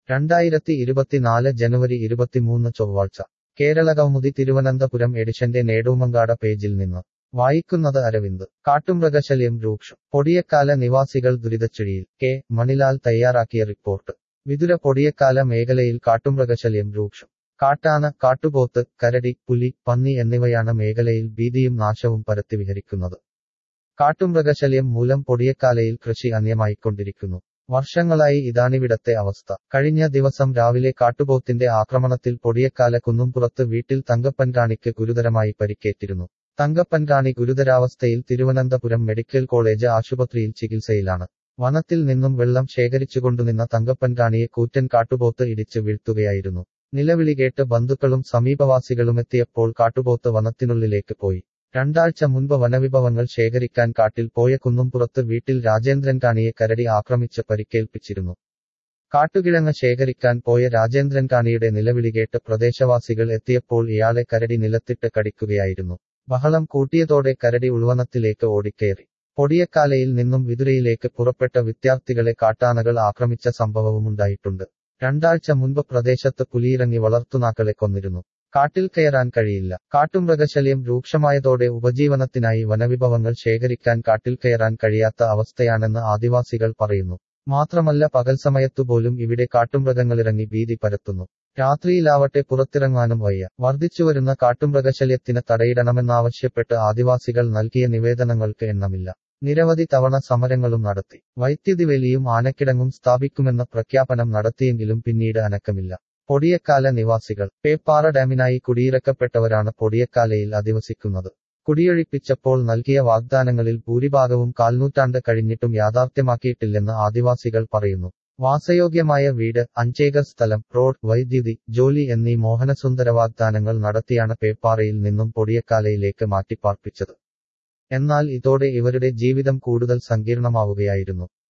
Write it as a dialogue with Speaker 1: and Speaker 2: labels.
Speaker 1: രണ്ടായിരത്തി ഇരുപത്തിനാല് ജനുവരി ഇരുപത്തിമൂന്ന് ചൊവ്വാഴ്ച കേരളകൗമുദി തിരുവനന്തപുരം എഡിഷന്റെ നേടൂമങ്കാട പേജിൽ നിന്ന് വായിക്കുന്നത് അരവിന്ദ് കാട്ടുമൃഗശല്യം രൂക്ഷം പൊടിയക്കാല നിവാസികൾ ദുരിതച്ചുഴിയിൽ കെ മണിലാൽ തയ്യാറാക്കിയ റിപ്പോർട്ട് വിതുര പൊടിയക്കാല മേഖലയിൽ കാട്ടുമൃഗശല്യം രൂക്ഷം കാട്ടാന കാട്ടുപോത്ത് കരടി പുലി പന്നി എന്നിവയാണ് മേഖലയിൽ ഭീതിയും നാശവും പരത്തി വിഹരിക്കുന്നത് കാട്ടുമൃഗശല്യം മൂലം പൊടിയക്കാലയിൽ കൃഷി അന്യമായിക്കൊണ്ടിരിക്കുന്നു വർഷങ്ങളായി ഇതാണിവിടത്തെ അവസ്ഥ കഴിഞ്ഞ ദിവസം രാവിലെ കാട്ടുപോത്തിന്റെ ആക്രമണത്തിൽ പൊടിയക്കാല കുന്നുംപുറത്ത് വീട്ടിൽ തങ്കപ്പൻകാണിക്ക് ഗുരുതരമായി പരിക്കേറ്റിരുന്നു തങ്കപ്പൻകാണി ഗുരുതരാവസ്ഥയിൽ തിരുവനന്തപുരം മെഡിക്കൽ കോളേജ് ആശുപത്രിയിൽ ചികിത്സയിലാണ് വനത്തിൽ നിന്നും വെള്ളം ശേഖരിച്ചുകൊണ്ടുനിന്ന തങ്കപ്പൻകാണിയെ കൂറ്റൻ കാട്ടുപോത്ത് ഇടിച്ച് വീഴ്ത്തുകയായിരുന്നു നിലവിളി കേട്ട് ബന്ധുക്കളും സമീപവാസികളുമെത്തിയപ്പോൾ കാട്ടുപോത്ത് വനത്തിനുള്ളിലേക്ക് പോയി രണ്ടാഴ്ച മുൻപ് വനവിഭവങ്ങൾ ശേഖരിക്കാൻ കാട്ടിൽ പോയ കുന്നുംപുറത്ത് വീട്ടിൽ രാജേന്ദ്രൻ കാണിയെ കരടി ആക്രമിച്ച് പരിക്കേൽപ്പിച്ചിരുന്നു കാട്ടുകിഴങ്ങ് ശേഖരിക്കാൻ പോയ രാജേന്ദ്രൻ കാണിയുടെ നിലവിളി കേട്ട് പ്രദേശവാസികൾ എത്തിയപ്പോൾ ഇയാളെ കരടി നിലത്തിട്ട് കടിക്കുകയായിരുന്നു ബഹളം കൂട്ടിയതോടെ കരടി ഉൾവനത്തിലേക്ക് ഓടിക്കയറി പൊടിയക്കാലയിൽ നിന്നും വിതുരയിലേക്ക് പുറപ്പെട്ട വിദ്യാർത്ഥികളെ കാട്ടാനകൾ ആക്രമിച്ച സംഭവവുമുണ്ടായിട്ടുണ്ട് രണ്ടാഴ്ച മുൻപ് പ്രദേശത്ത് പുലിയിറങ്ങി വളർത്തുനാക്കളെ കൊന്നിരുന്നു കാട്ടിൽ കയറാൻ കഴിയില്ല കാട്ടുമൃഗശല്യം രൂക്ഷമായതോടെ ഉപജീവനത്തിനായി വനവിഭവങ്ങൾ ശേഖരിക്കാൻ കാട്ടിൽ കയറാൻ കഴിയാത്ത അവസ്ഥയാണെന്ന് ആദിവാസികൾ പറയുന്നു മാത്രമല്ല പകൽ സമയത്തുപോലും ഇവിടെ കാട്ടുമൃഗങ്ങളിറങ്ങി ഭീതി പരത്തുന്നു രാത്രിയിലാവട്ടെ പുറത്തിറങ്ങാനും വയ്യ വർദ്ധിച്ചുവരുന്ന കാട്ടുമൃഗശല്യത്തിന് തടയിടണമെന്നാവശ്യപ്പെട്ട് ആദിവാസികൾ നൽകിയ നിവേദനങ്ങൾക്ക് എണ്ണമില്ല നിരവധി തവണ സമരങ്ങളും നടത്തി വൈദ്യുതി വേലിയും ആനക്കിടങ്ങും സ്ഥാപിക്കുമെന്ന പ്രഖ്യാപനം നടത്തിയെങ്കിലും പിന്നീട് അനക്കമില്ല പൊടിയക്കാല നിവാസികൾ പേപ്പാറ ഡാമിനായി കുടിയിറക്കപ്പെട്ടവരാണ് പൊടിയക്കാലയിൽ അധിവസിക്കുന്നത് കുടിയൊഴിപ്പിച്ചപ്പോൾ നൽകിയ വാഗ്ദാനങ്ങളിൽ ഭൂരിഭാഗവും കാൽനൂറ്റാണ്ട് കഴിഞ്ഞിട്ടും യാഥാർത്ഥ്യമാക്കിയിട്ടില്ലെന്ന് ആദിവാസികൾ പറയുന്നു വാസയോഗ്യമായ വീട് അഞ്ചേക്കർ സ്ഥലം റോഡ് വൈദ്യുതി ജോലി എന്നീ മോഹനസുന്ദര വാഗ്ദാനങ്ങൾ നടത്തിയാണ് പേപ്പാറയിൽ നിന്നും പൊടിയക്കാലയിലേക്ക് മാറ്റിപ്പാർപ്പിച്ചത് എന്നാൽ ഇതോടെ ഇവരുടെ ജീവിതം കൂടുതൽ സങ്കീർണമാവുകയായിരുന്നു